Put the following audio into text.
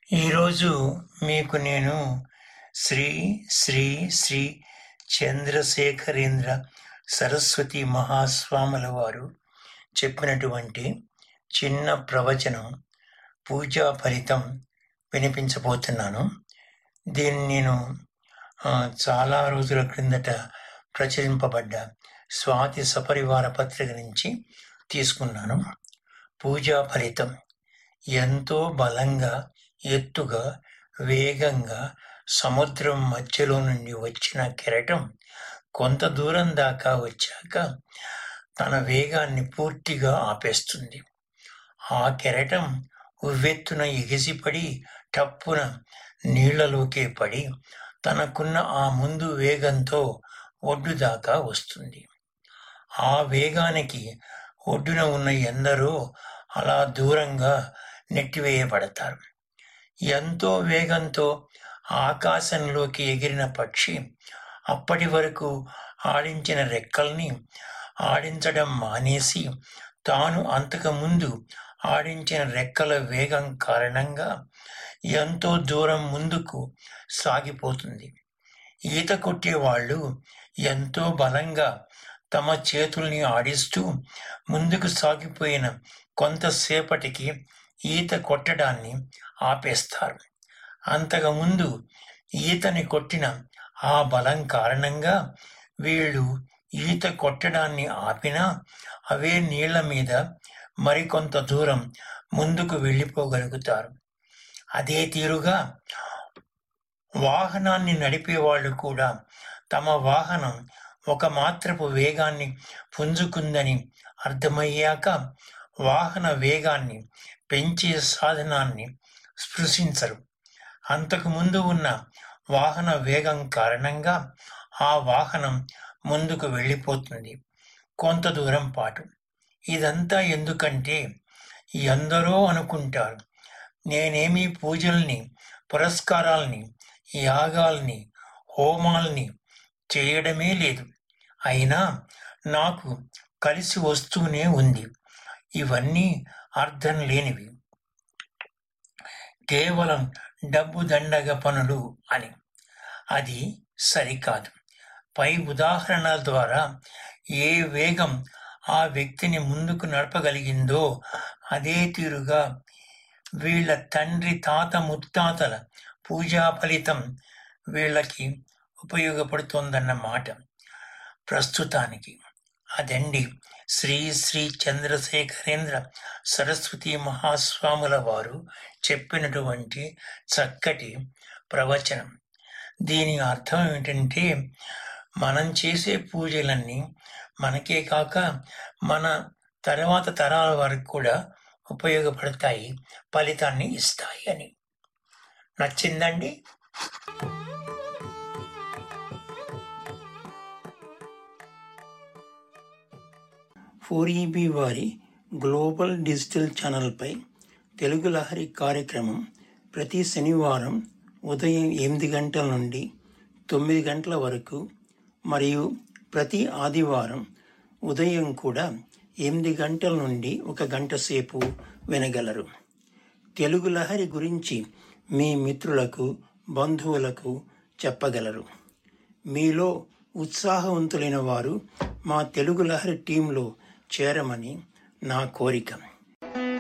ఈరోజు మీకు నేను శ్రీ శ్రీ శ్రీ చంద్రశేఖరేంద్ర సరస్వతి మహాస్వాముల వారు చెప్పినటువంటి చిన్న ప్రవచనం పూజా ఫలితం వినిపించబోతున్నాను దీన్ని నేను ఆ, చాలా రోజుల క్రిందట ప్రచురింపబడ్డ స్వాతి సపరివార పత్రిక నుంచి తీసుకున్నాను పూజా ఫలితం ఎంతో బలంగా ఎత్తుగా వేగంగా సముద్రం మధ్యలో నుండి వచ్చిన కెరటం కొంత దూరం దాకా వచ్చాక తన వేగాన్ని పూర్తిగా ఆపేస్తుంది ఆ కెరటం ఉవ్వెత్తున ఎగిసిపడి టప్పున నీళ్లలోకే పడి తనకున్న ఆ ముందు వేగంతో ఒడ్డు దాకా వస్తుంది ఆ వేగానికి ఒడ్డున ఉన్న ఎందరో అలా దూరంగా నెట్టివేయబడతారు ఎంతో వేగంతో ఆకాశంలోకి ఎగిరిన పక్షి అప్పటి వరకు ఆడించిన రెక్కల్ని ఆడించడం మానేసి తాను అంతకుముందు ఆడించిన రెక్కల వేగం కారణంగా ఎంతో దూరం ముందుకు సాగిపోతుంది ఈత కొట్టేవాళ్ళు ఎంతో బలంగా తమ చేతుల్ని ఆడిస్తూ ముందుకు సాగిపోయిన కొంతసేపటికి ఈత కొట్టడాన్ని ఆపేస్తారు అంతకుముందు ఈతని కొట్టిన ఆ బలం కారణంగా వీళ్ళు ఈత కొట్టడాన్ని ఆపినా అవే నీళ్ల మీద మరికొంత దూరం ముందుకు వెళ్ళిపోగలుగుతారు అదే తీరుగా వాహనాన్ని నడిపేవాళ్ళు కూడా తమ వాహనం ఒక మాత్రపు వేగాన్ని పుంజుకుందని అర్థమయ్యాక వాహన వేగాన్ని పెంచే సాధనాన్ని స్పృశించరు అంతకుముందు ఉన్న వాహన వేగం కారణంగా ఆ వాహనం ముందుకు వెళ్ళిపోతుంది కొంత దూరం పాటు ఇదంతా ఎందుకంటే ఎందరో అనుకుంటారు నేనేమీ పూజల్ని పురస్కారాల్ని యాగాల్ని హోమాల్ని చేయడమే లేదు అయినా నాకు కలిసి వస్తూనే ఉంది ఇవన్నీ అర్థం లేనివి కేవలం డబ్బు దండగ పనులు అని అది సరికాదు పై ఉదాహరణల ద్వారా ఏ వేగం ఆ వ్యక్తిని ముందుకు నడపగలిగిందో అదే తీరుగా వీళ్ళ తండ్రి తాత ముత్తాతల పూజా ఫలితం వీళ్ళకి ఉపయోగపడుతోందన్న మాట ప్రస్తుతానికి అదండి శ్రీ శ్రీ చంద్రశేఖరేంద్ర సరస్వతి మహాస్వాముల వారు చెప్పినటువంటి చక్కటి ప్రవచనం దీని అర్థం ఏమిటంటే మనం చేసే పూజలన్నీ మనకే కాక మన తర్వాత తరాల వారికి కూడా ఉపయోగపడతాయి ఫలితాన్ని ఇస్తాయి అని నచ్చిందండి ఫోర్ ఈబీ వారి గ్లోబల్ డిజిటల్ ఛానల్పై తెలుగు లహరి కార్యక్రమం ప్రతి శనివారం ఉదయం ఎనిమిది గంటల నుండి తొమ్మిది గంటల వరకు మరియు ప్రతి ఆదివారం ఉదయం కూడా ఎనిమిది గంటల నుండి ఒక గంట సేపు వినగలరు తెలుగు లహరి గురించి మీ మిత్రులకు బంధువులకు చెప్పగలరు మీలో ఉత్సాహవంతులైన వారు మా తెలుగు లహరి టీంలో చేరమని నా కోరిక